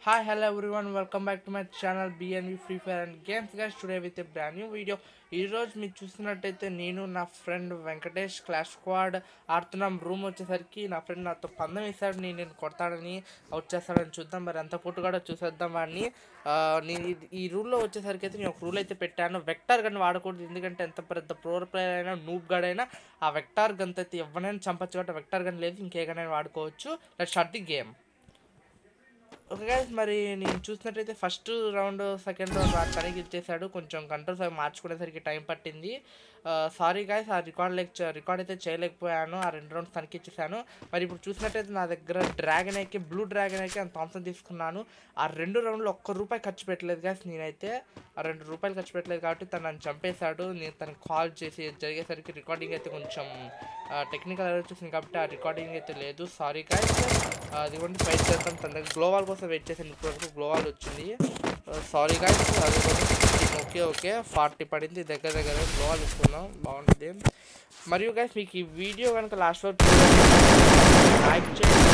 Hi, hello everyone. Welcome back to my channel BNB Free Fire and Games guys. Today with a brand new video. ఈ రోజు మీరు చూస్తున్నట్టయితే నేను నా friend Venkatesh clash squad ఆడుతున్నాం room వచ్చేసరికి నా ఫ్రెండ్ నాతో పందం వేశాడు నేను నేను కొడతాడని వచ్చేస్తాడని చూద్దాం మరి అంత ఫోటో కూడా చూసేద్దాం వాడిని ఆ, నేను ఈ- ఈ రూల్లో వచ్చేసరికి అయితే నేను ఒక రూల్ అయితే పెట్టాను వెక్టార్ గన్ వాడకూడదు ఎందుకంటే ఎంత పెద్ద ప్రోర్ ప్లేయర్ అయినా నూబ్ గడ్ అయినా ఆ వెక్టార్ గన్ అయితే ఎవరైనా చంపచ్చు కాబట్టి వెక్టార్ గన్ లేదు ఇంకే గన్ అయినా వాడుకోవచ్చు let start the game okay guys మరి నేను చూసినట్టయితే ఫస్ట్ రౌండ్ సెకండ్ రౌండ్ వాడు తనకి ఇచ్చేసాడు కొంచెం కంట్రోల్స్ అవి మార్చుకునేసరికి టైం పట్టింది సారీ గైస్ ఆ రికార్డ్ లెక్ రికార్డ్ అయితే చేయలేకపోయాను ఆ రెండు రౌండ్స్ తనకి ఇచ్చేసాను మరి ఇప్పుడు చూసినట్టయితే నా దగ్గర డ్రాగన్ అయితే బ్లూ డ్రాగన్ అయితే అంత థామ్సన్ తీసుకున్నాను ఆ రెండు రౌండ్లో ఒక్క రూపాయి ఖర్చు పెట్టలేదు గైస్ నేనైతే ఆ రెండు రూపాయలు ఖర్చు పెట్టలేదు కాబట్టి తను నన్ను చంపేశాడు నేను తనకు కాల్ చేసి జరిగేసరికి రికార్డింగ్ అయితే కొంచెం టెక్నికల్ ఎర్రర్ వచ్చేసింది కాబట్టి ఆ రికార్డింగ్ అయితే లేదు సారీ గైస్ అదిగోండి ఫైట్ చేస్తాం తన దగ్గర గ్లోవాల్ కోసం వెయిట్ చేసాను ఇప్పటివరకు గ్లోవాల్ వచ్చింది సారీ గైస్ అదిగోండి ఓకే ఓకే ఫార్టీ పడింది దగ్గర దగ్గర గ్లోవాల్ ఇస్తున్నాం బాగుంటుంది మరియు గైస్ మీకు ఈ వీడియో కనుక లాస్ట్ వరకు లైక్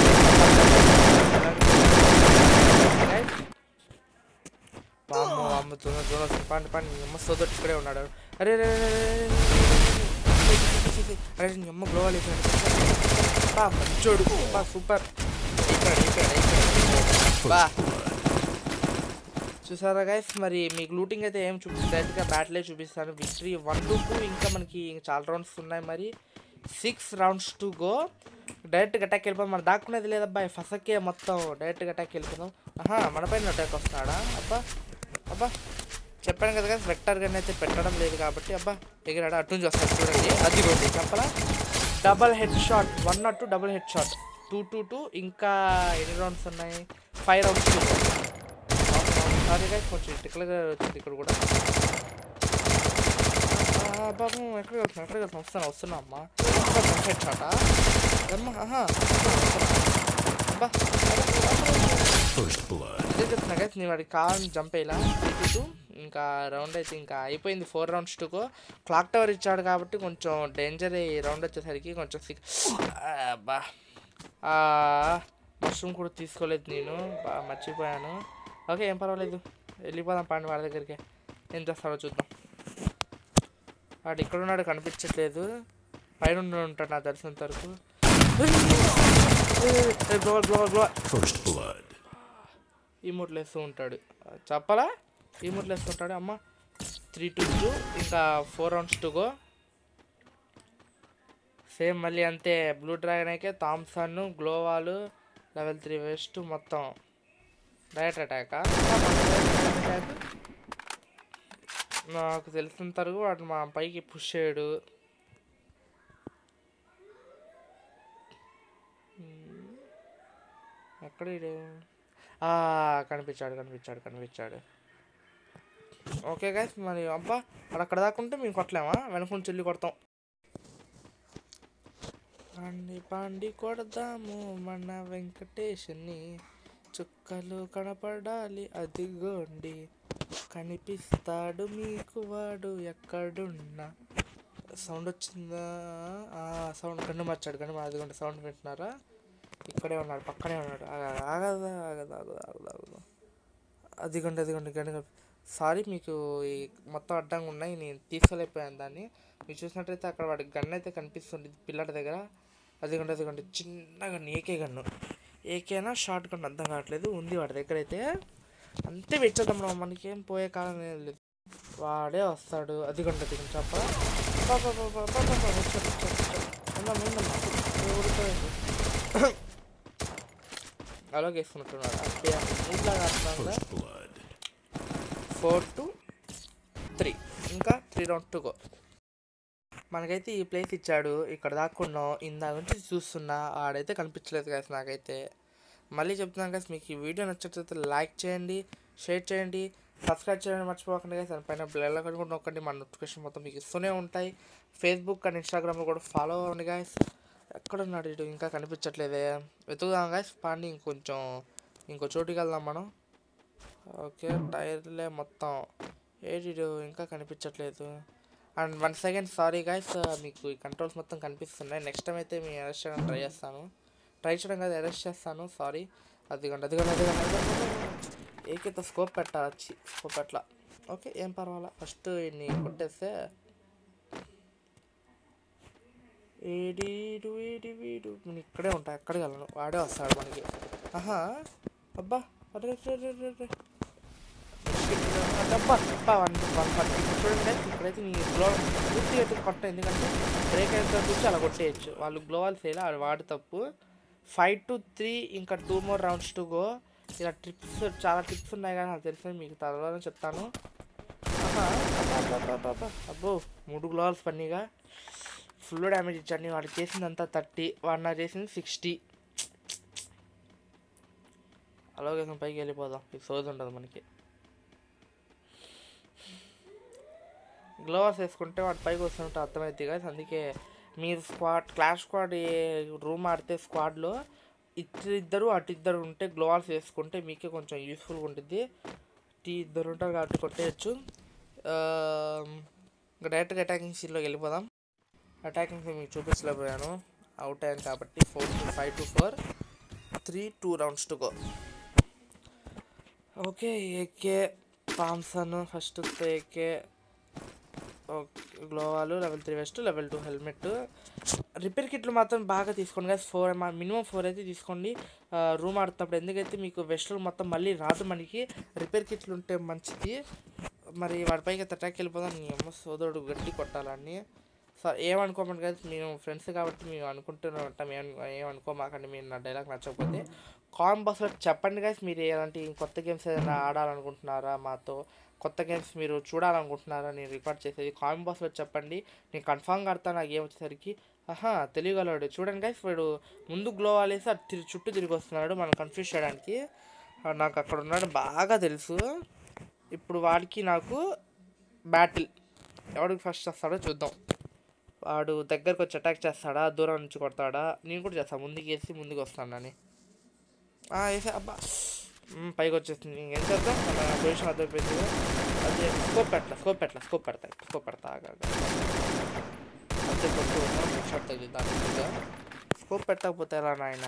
చేయండి guys. వామ్మో వామ్మ చూడ చూడ పండి పండి నీ అమ్మ సోదరు ఇక్కడే ఉన్నాడు అరే అరే అరే, అరే, అరే, అరే, అరే నీ అమ్మ గ్లోవాల్ వేసాడు బా మంచోడు బా సూపర్ అయిపోయాడు అయిపోయాడు అయిపోయాడు బా చూసారా గైస్ మరి మీకు లూటింగ్ అయితే ఏం చూపిస్తుంది డైరెక్ట్గా బ్యాటిలే చూపిస్తాను విక్టరీ వన్ టు టూ ఇంకా మనకి చాలా రౌండ్స్ ఉన్నాయి మరి సిక్స్ రౌండ్స్ టు గో డైరెక్ట్గా అటాక్ వెళ్ళిపోదాం మనం దాక్కునేది లేదబ్బా ఫసకే మొత్తం డైరెక్ట్గా అటాక్ వెళ్ళిపోదాం ఆహా మన పైన అటాక్ వస్తున్నాడా అబ్బా అబ్బా చెప్పాను కదా guys, వెక్టర్ గన్ అయితే పెట్టడం లేదు కాబట్టి అబ్బా ఎగిరాడు అటు నుంచి వస్తాడు చూడండి అది రోడ్డు చెప్పలా double head shot one not two double head shot two two two ఇంకా ఎన్ని రౌండ్స్ ఉన్నాయి ఫైవ్ రౌండ్స్ సారీ గైస్ కొంచెం టిక్కలుగా వచ్చింది ఇక్కడ కూడా ఆ, బాబు ఎక్కడికి వెళ్తున్నా ఎక్కడికి వెళ్తున్నా వస్తున్నా వస్తున్నా అమ్మా హెడ్ షాటా అమ్మా ఆహా అబ్బా First blood. అదే చెప్తున్నా గైస్ నేను వాడికి కావాలని జంప్ అయ్యేలా టూ ఇంకా రౌండ్ అయితే ఇంకా అయిపోయింది ఫోర్ రౌండ్స్ టూకు క్లాక్ టవర్ ఇచ్చాడు కాబట్టి కొంచెం డేంజర్ ఈ రౌండ్ వచ్చేసరికి కొంచెం సిక్ బా మష్రూమ్ కూడా తీసుకోలేదు నేను బా మర్చిపోయాను ఓకే ఏం పర్వాలేదు వెళ్ళిపోదాం పండి వాడి దగ్గరికి ఏం చేస్తాడో చూద్దాం వాడు ఇక్కడ ఉన్నాడు కనిపించట్లేదు పైన ఉండి ఉంటాడు నాకు తెలిసినంత వరకు గ్లోవల్ గ్లోవల్ గ్లోవల్ First blood. ఈమోట్లు వేస్తూ ఉంటాడు చెప్పలా ఈమోట్లు వేస్తూ ఉంటాడు అమ్మ త్రీ టూ టూ ఇంకా four rounds to go same మళ్ళీ అంతే బ్లూ డ్రాగన్ అయితే థామ్సన్ గ్లోవాలు లెవెల్ త్రీ వెస్ట్ మొత్తం డైరెక్ట్ అటాక్ నాకు తెలిసినంత వరకు వాడు మా పైకి పుష్ చేయడు Hmm. ఎక్కడ ఈడు? ఆ, కనిపించాడు కనిపించాడు కనిపించాడు ఓకే గైస్ మరి అబ్బా వాడు అక్కడ దాకా ఉంటే మేము కొట్టలేమా వెనక చెల్లి కొడతాం పాండి పాండి కొడదాము మన వెంకటేష్ని చుక్కలు కనపడాలి అదిగోండి కనిపిస్తాడు మీకు వాడు ఎక్కడున్నా సౌండ్ వచ్చిందా ఆ, సౌండ్ కన్ను మార్చాడు కన్ను mar- అదిగోండి సౌండ్ వింటున్నారా ఇక్కడే ఉన్నాడు పక్కనే ఉన్నాడు ఆగ- ఆగదా ఆగదా ఆగదా ఆగదా ఆగదా అదిగోండి అదిగోండి గండి సారీ మీకు ఈ మొత్తం అడ్డంగా ఉన్నాయి నేను తీసుకోలేకపోయాను దాన్ని మీరు చూసినట్టయితే అక్కడ వాడి గన్ అయితే కనిపిస్తుంది పిల్లడి దగ్గర అదిగోండి అదిగోండి చిన్న గన్ను ఏకే గన్ను ఏకేనా షార్ట్ గన్ అర్థం కావట్లేదు ఉంది వాడి దగ్గర అయితే అంతే వెచ్చేద్దాం రా మనకి ఏం పోయే కాలం ఏం లేదు వాడే వస్తాడు అదిగోండి అదిగోండి చెప్ప అలాగే వేసుకున్నట్టున్నాడు అంటే మూడ్లాగా అర్థంగా First blood. Four to three ఇంకా త్రీ రౌండ్ టు గో మనకైతే ఈ ప్లేస్ ఇచ్చాడు ఇక్కడ దాక్కున్నాం ఇందా నుంచి చూస్తున్నా ఆడైతే కనిపించలేదు కదా నాకైతే మళ్ళీ చెప్తున్నాను కదా మీకు ఈ వీడియో నచ్చినట్లయితే లైక్ చేయండి షేర్ చేయండి సబ్స్క్రైబ్ చేయడం మర్చిపోకండి కదా దానిపైన బెల్ ఐకాన్ కూడా నొక్కండి మన నోటిఫికేషన్ మొత్తం మీకు ఇస్తూనే ఉంటాయి ఫేస్బుక్ అండ్ ఇన్స్టాగ్రామ్లో కూడా ఫాలో అవ్వండి గాయస్ ఎక్కడున్నాడు ఇటు ఇంకా కనిపించట్లేదే వెతుకుదాం గాయస్ పాండి ఇంకొంచెం ఇంకో చోటుకి వెళ్దాం మనం ఓకే టైర్లే మొత్తం ఏడిడు ఇంకా కనిపించట్లేదు and one second sorry guys మీకు ఈ కంట్రోల్స్ మొత్తం కనిపిస్తున్నాయి నెక్స్ట్ టైం అయితే మీ అరెస్ట్ చేయడం ట్రై చేస్తాను ట్రై చేయడం కాదు అరెస్ట్ చేస్తాను సారీ అదిగోండి అదిగోండి అదిగోండి అదిగోండి ఏకైతే స్కోప్ పెట్టాలి స్కోప్ పెట్టాల ఓకే ఏం పర్వాలా ఫస్ట్ ఇన్ని కొట్టేస్తే ఏడీడు ఏడి వీడు నేను ఇక్కడే ఉంటా ఎక్కడికి వెళ్ళను వాడే వస్తాడు మనకి ఆహా అబ్బా అరే రే రే రే రే అబ్బా అబ్బా వన్ వన్ ఫార్టీ చూడండి guys, ఇక్కడైతే నీ గ్లో పూర్తిగా అయితే కొట్ట ఎందుకంటే బ్రేక్ అయిన తర్వాత వచ్చి అలా కొట్టేయచ్చు వాళ్ళు గ్లోవాల్ ఫెయిల్ అది వాడి తప్పు ఫైవ్ టు త్రీ ఇంకా two more rounds to go ఇలా ట్రిప్స్ చాలా టిప్స్ ఉన్నాయి కానీ నాకు తెలిసి మీకు తర్వాత చెప్తాను ఆహా, అబ్బా, అబ్బా, అబ్బా, అబ్బా, అబ్బా. అబ్బో మూడు గ్లోవాల్స్ పన్నీగా ఫుల్ డ్యామేజ్ ఇచ్చాను వాడు చేసిందంతా థర్టీ వాడు నాకు చేసింది సిక్స్టీ అలాగే పైకి వెళ్ళిపోదాం ఈ సోజ్ ఉంటుంది మనకి గ్లోవర్స్ వేసుకుంటే వాడు పైకి వస్తుంటే అర్థమైంది కదా అందుకే మీరు స్క్వాడ్ క్లాష్ స్క్వాడ్ రూమ్ ఆడితే స్క్వాడ్లో ఇద్దరు అటు ఇద్దరు ఉంటే గ్లోవర్స్ వేసుకుంటే మీకే కొంచెం యూస్ఫుల్గా ఉంటుంది టీ ఇద్దరు ఉంటారు కాబట్టి కొట్టేయచ్చు ఆ, ఇంకా డైరెక్ట్గా అటాకింగ్ సీన్లోకి వెళ్ళిపోదాం అటాకింగ్ సీన్ మీకు చూపించలేకపోయాను అవుట్ అయ్యాను కాబట్టి four to five to four three two rounds to go okay AK Thompson first AK గ్లోవాలు level three vest level two helmet repair కిట్లు మాత్రం బాగా తీసుకోండి కదా ఫోర్ మినిమం ఫోర్ అయితే తీసుకోండి రూమ్ ఆడుతున్నప్పుడు ఎందుకైతే మీకు వెస్ట్లు మొత్తం మళ్ళీ రాదు మనకి రిపేర్ కిట్లు ఉంటే మంచిది మరి వాడిపైకి అటాక్ వెళ్ళిపోదాం నీ అమ్మ సోదరుడు గట్టి కొట్టాలని సో ఏమనుకోమండి కదా మేము ఫ్రెండ్స్ కాబట్టి మేము అనుకుంటూనే ఉంటాం ఏం ఏమనుకోమాకండి మీరు నా డైలాగ్ నచ్చకపోతే కామెంట్ బాక్స్లో చెప్పండి guys మీరు ఎలాంటి కొత్త గేమ్స్ ఏదైనా ఆడాలనుకుంటున్నారా మాతో కొత్త గేమ్స్ మీరు చూడాలనుకుంటున్నారా నేను రికార్డ్ చేసేది కామెంట్ బాక్స్లో చెప్పండి నేను కన్ఫామ్గా ఆడతాను ఆ గేమ్ వచ్చేసరికి ఆహా తెలియగలవాడు చూడండి గైస్ వాడు ముందు గ్లో వాలేసి అటు తిరిగి చుట్టూ తిరిగి వస్తున్నాడు మనం కన్ఫ్యూజ్ చేయడానికి ఆ, నాకు అక్కడ ఉన్నాడు బాగా తెలుసు ఇప్పుడు వాడికి నాకు బ్యాటిల్ ఎవడికి ఫస్ట్ వస్తాడో చూద్దాం వాడు దగ్గరకు వచ్చి అటాక్ చేస్తాడా దూరం నుంచి కొడతాడా నేను కూడా చేస్తాను ముందుకు వేసి ముందుకు వస్తానని వేసా అబ్బా మ్మ్, పైకి వచ్చేస్తుంది ఇంకేం చేద్దాం మన పొజిషన్ అర్థమైపోయింది అదే స్కోప్ పెట్టలా స్కోప్ పెట్టలా స్కోప్ పెడతా స్కోప్ పెడతా ఆగా, ఆగా. అంతే కొట్టు షాట్ తగ్గిద్దాం స్కోప్ పెట్టకపోతే ఎలా నాయన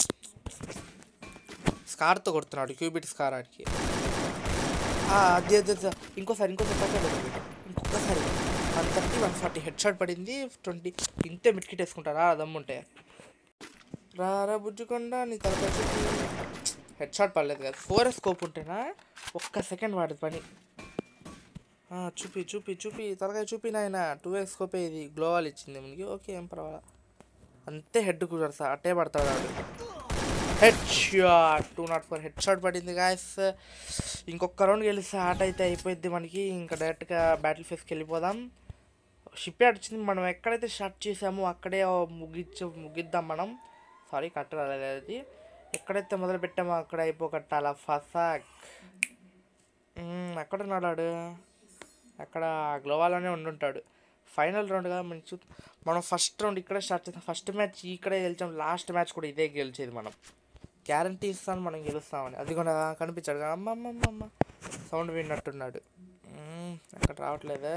స్కార్తో కొడుతున్నాడు క్యూబిట్ స్కార్ ఆడికి ఆ, అదే అదే అదే. ఇంకోసారి ఇంకోసారి పక్కన పెట్టు. ఇంకొకసారి one thirty one forty head shot పడింది ట్వంటీ ఇంతే మిట్కిట్ వేసుకుంటారా దమ్ముంటే రారా బుజ్జుకొండ నీ తలకాయ చూపి హెడ్ షాట్ పడలేదు కదా ఫోర్ స్కోప్ ఉంటేనా ఒక్క సెకండ్ వాడి పని ఆ, చూపి చూపి చూపి తలకాయ చూపి నాయన టూ ఎక్స్ స్కోపే ఇది గ్లోవాల్ ఇచ్చింది మనకి ఓకే ఏం పర్వాలా అంతే హెడ్ కుదరసా అట్టే పడతాడు వాడు head shot two not four head shot పడింది గాయస్ ఇంకొక రౌండ్ గెలిస్తే ఆట అయితే అయిపోయింది మనకి ఇంకా డైరెక్ట్గా బ్యాటిల్ ఫేస్కి వెళ్ళిపోదాం షిప్ యార్డ్ వచ్చింది మనం ఎక్కడైతే స్టార్ట్ చేసామో అక్కడే ముగించ ముగిద్దాం మనం సారీ కట్ట రాలేదు అది ఎక్కడైతే మొదలు పెట్టామో అక్కడ అయిపోకట్టాల ఫసాక్ ఎక్కడ ఉన్నాడు అక్కడ గ్లోవాలోనే ఉండుంటాడు ఫైనల్ రౌండ్ కదా మనం చూ మనం ఫస్ట్ రౌండ్ ఇక్కడే స్టార్ట్ చేస్తాం ఫస్ట్ మ్యాచ్ ఇక్కడే గెలిచాం లాస్ట్ మ్యాచ్ కూడా ఇదే గెలిచేది మనం గ్యారంటీ ఇస్తాను మనం గెలుస్తామని అది కూడా కనిపించాడు కదా అమ్మ అమ్మ అమ్మ అమ్మ సౌండ్ విన్నట్టున్నాడు మ్మ్, ఎక్కడ రావట్లేదే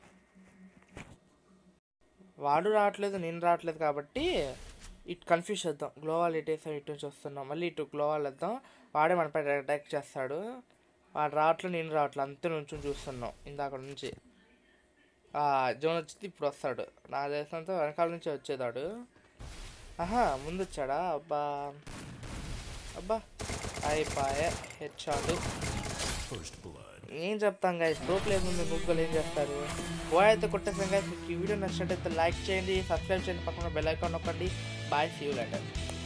వాడు రావట్లేదు నేను రావట్లేదు కాబట్టి ఇటు కన్ఫ్యూజ్ చేద్దాం గ్లోవాల్ ఇటు వేసాం ఇటు నుంచి వస్తున్నాం మళ్ళీ ఇటు గ్లోవాల్ వేద్దాం వాడే మనపై అటాక్ చేస్తాడు వాడు రావట్లేదు నేను రావట్లేదు అంతే నుంచి చూస్తున్నాం ఇందాక నుంచి ఆ, జోన్ వచ్చింది ఇప్పుడు వస్తాడు నా దేశంతో వెనకాల నుంచి వచ్చేదాడు ఆహా ముందు వచ్చాడా అబ్బా అబ్బా అయిపోయా హెడ్ షాట్ First blood. ఏం చెప్తాం గాయస్ ప్రో ప్లేయర్ ముందు ముగ్గులు ఏం చేస్తారు బాయ్ అయితే కొట్టేసాం గాయస్ మీకు ఈ వీడియో నచ్చినట్టయితే లైక్ చేయండి సబ్స్క్రైబ్ చేయండి పక్కన బెల్ ఐకాన్ నొక్కండి బాయ్ సీ యూ లెటర్